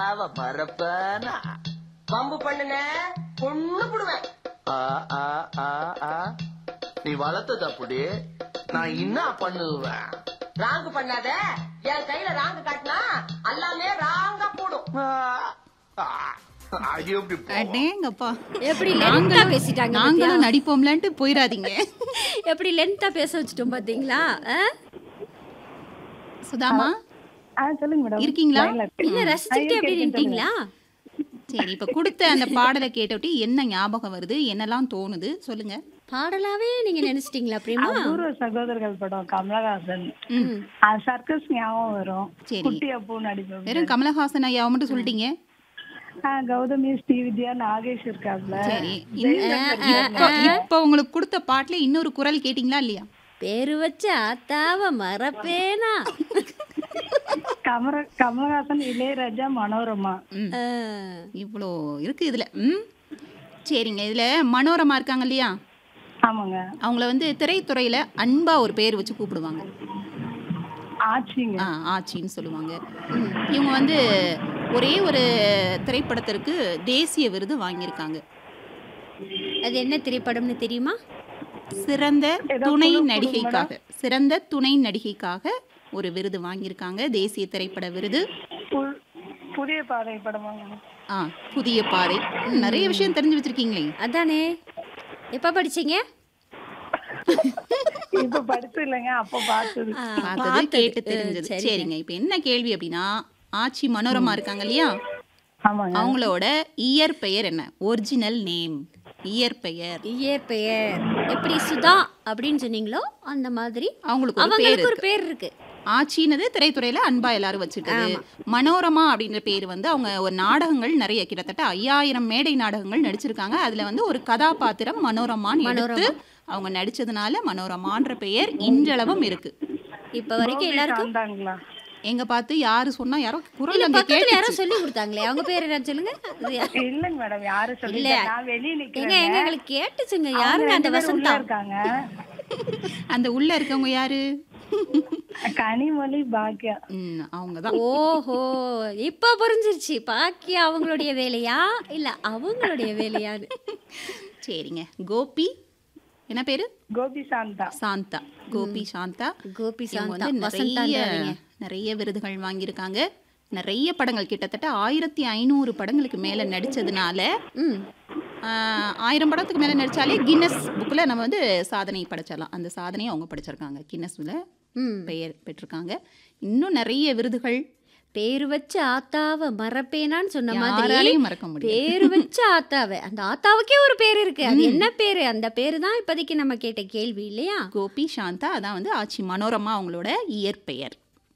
அவ பரப்பனா வம்பு பண்ணுன பொண்ணு புடுவேன் ஆ, ஆ, ஆ, ஆ. நீ வளர்த்தது அப்படி நான் என்ன பண்ணுவேன் ராங்கு பண்ணாத என் கையில ராங்கு காட்டினா எல்லாமே ராங்கா போடும் ஆ, ஆ. அது எப்படி போகும்? அடேங்கப்பா எப்படி லென்த்தா பேசிட்டாங்க பாத்தியா? நாங்களும் நடிப்போம்லன்ட்டு போயிடாதீங்க எப்படி லென்த்தா பேச வச்சுட்டோம் பாத்தீங்களா ஆ? சுதாமா ஆ சொல்லுங்க மேடம் இருக்கீங்களா லைன்ல இருக்கு. என்ன ரசிச்சுக்கிட்டே அப்படி நின்ட்டீங்களா சரி இப்ப கொடுத்த அந்த பாடலை கேட்டோட்டி என்ன ஞாபகம் வருது என்னெல்லாம் தோணுது சொல்லுங்க பாடலாவே நீங்க நினைச்சிட்டீங்களா பிரேமா அபூர்வ சகோதரர்கள் படம் கமலஹாசன் ம். சர்க்கஸ் ஞாபகம் வரும் சரி. குட்டி அப்பூ நடிப்போம் வெறும் கமலஹாசன் ஐயாவை மட்டும் சொல்லிட்டீங்க ஆ, கௌதமி ஸ்ரீவித்யா நாகேஷ் இருக்காப்ல சரி இப்போ இப்போ உங்களுக்கு கொடுத்த பாட்டுல இன்னொரு குரல் கேட்டீங்களா இல்லையா பேரு வச்ச அத்தாவ மறப்பேனா கமர கமலஹாசன் இளையராஜா மனோரமா ம். ஆ. இவ்வளோ இருக்கு இதுல ம் சரிங்க இதுல மனோரமா இருக்காங்க இல்லையா ஆமாங்க அவங்கள வந்து திரைத்துறையில அன்பா ஒரு பேர் வச்சு கூப்பிடுவாங்க ஆச்சிங்க ஆ ஆச்சின்னு சொல்லுவாங்க இவங்க வந்து ஒரே ஒரு திரைப்படத்திற்கு தேசிய விருது வாங்கியிருக்காங்க அது என்ன திரைப்படம்னு தெரியுமா சிறந்த துணை நடிகைக்காக சிறந்த துணை நடிகைக்காக ஒரு விருது வாங்கியிருக்காங்க தேசிய திரைப்பட விருது பு- புதிய பாதை படமாங்க ஆ புதிய பாதை ம், நிறைய விஷயம் தெரிஞ்சு வச்சிருக்கீங்களே அதானே எப்ப படிச்சீங்க இப்ப படிச்சு இல்லைங்க அப்ப பார்த்தது ஆ, பார்த்தது பார்த்தது. கேட்டு ஆ, தெரிஞ்சது சரிங்க. சரிங்க இப்போ என்ன கேள்வி அப்படின்னா ஆச்சி மனோரமா இருக்காங்க இல்லையா ஆமாங்க அவங்களோட இயற்பெயர் என்ன ஒரிஜினல் நேம் இயற்பெயர் இயற்பெயர் எப்படி சுதா அப்படின்னு சொன்னீங்களோ அந்த மாதிரி அவங்களுக்கு ஒரு பேர் அவங்களுக்கு ஒரு இருக்கு பேர் இருக்கு ஆச்சினது திரைத்துறையில அன்பா எல்லாரும் வச்சுட்டது மனோரமா அப்படின்ற பேர் வந்து அவங்க ஒரு நாடகங்கள் நிறைய கிட்டத்தட்ட ஐயாயிரம் மேடை நாடகங்கள் நடிச்சிருக்காங்க அதுல வந்து ஒரு கதாபாத்திரம் மனோரமான்னு எடுத்து அவங்க நடிச்சதுனால மனோரமான்ற பெயர் இன்றளவும் இருக்கு இப்ப வரைக்கும் எல்லாருக்கும் வந்தாங்களா எங்க பார்த்து யாரு சொன்னா யாரோ குரல் இல்ல அங்க பக்கத்துல யாரோ கேட்டுச்சு சொல்லி கொடுத்தாங்களே அவங்க பேர் என்ன சொல்லுங்க அது யா- இல்லங்க மேடம் யாரும் இல்ல. சொல்லல நான் வெளிய எங்க நிக்கிறேன் எங்க எங்களுக்கு கேட்டுச்சுங்க யாருங்க அந்த வசந்தா இருக்காங்க அந்த உள்ள இருக்கவங்க யாரு கனிமொழி பாக்கியா ம், அவங்கதான் ஓஹோ இப்ப புரிஞ்சிருச்சு பாக்கி அவங்களுடைய வேலையா இல்ல அவங்களுடைய வேலையான்னு சரிங்க கோபி என்ன பேரு கோபி சாந்தா சாந்தா கோபி சாந்தா கோபி இவங்க சாந்தா வந்து நிறைய வசந்தான்றீங்க நிறைய விருதுகள் வாங்கியிருக்காங்க நிறைய படங்கள் கிட்டத்தட்ட ஆயிரத்தி ஐநூறு படங்களுக்கு மேல நடிச்சதுனால ம் ஆஹ், ஆயிரம் படத்துக்கு மேல நடிச்சாலே கின்னஸ் புக்கில் நம்ம வந்து சாதனை படைச்சிடலாம் அந்த சாதனையை அவங்க படைச்சிருக்காங்க கின்னஸ்ல ம் பெயர் பெற்றிருக்காங்க இன்னும் நிறைய விருதுகள் பேரு வச்ச ஆத்தாவ மறப்பேனான்னு சொன்ன மாதிரி யாராலையும் மறக்க முடியாது பேரு வச்ச ஆத்தாவ அந்த ஆத்தாவுக்கே ஒரு பேர் இருக்கு அது என்ன பேரு அந்த பேரு தான் இப்போதைக்கு நம்ம கேட்ட கேள்வி இல்லையா கோபி சாந்தா அதான் வந்து ஆச்சி மனோரமா அவங்களோட இயற்பெயர்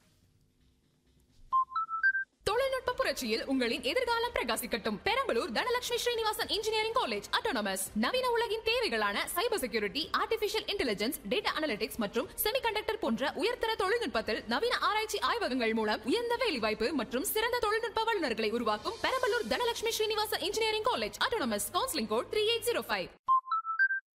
தொழில்நுட்ப புரட்சியில் உங்களின் எதிர்காலம் பிரகாசிக்கட்டும் Perambalur Dhanalakshmi Srinivasan engineering college autonomous நவீன உலகின் தேவைகளான cyber security artificial intelligence data analytics மற்றும் செமிகண்டக்டர் போன்ற உயர்தர தொழில்நுட்பத்தில் நவீன ஆராய்ச்சி ஆய்வகங்கள் மூலம் உயர்ந்த வேலைவாய்ப்பு மற்றும் சிறந்த தொழில்நுட்ப வல்லுநர்களை உருவாக்கும் Perambalur Dhanalakshmi Srinivasan engineering college autonomous counselling code three eight zero five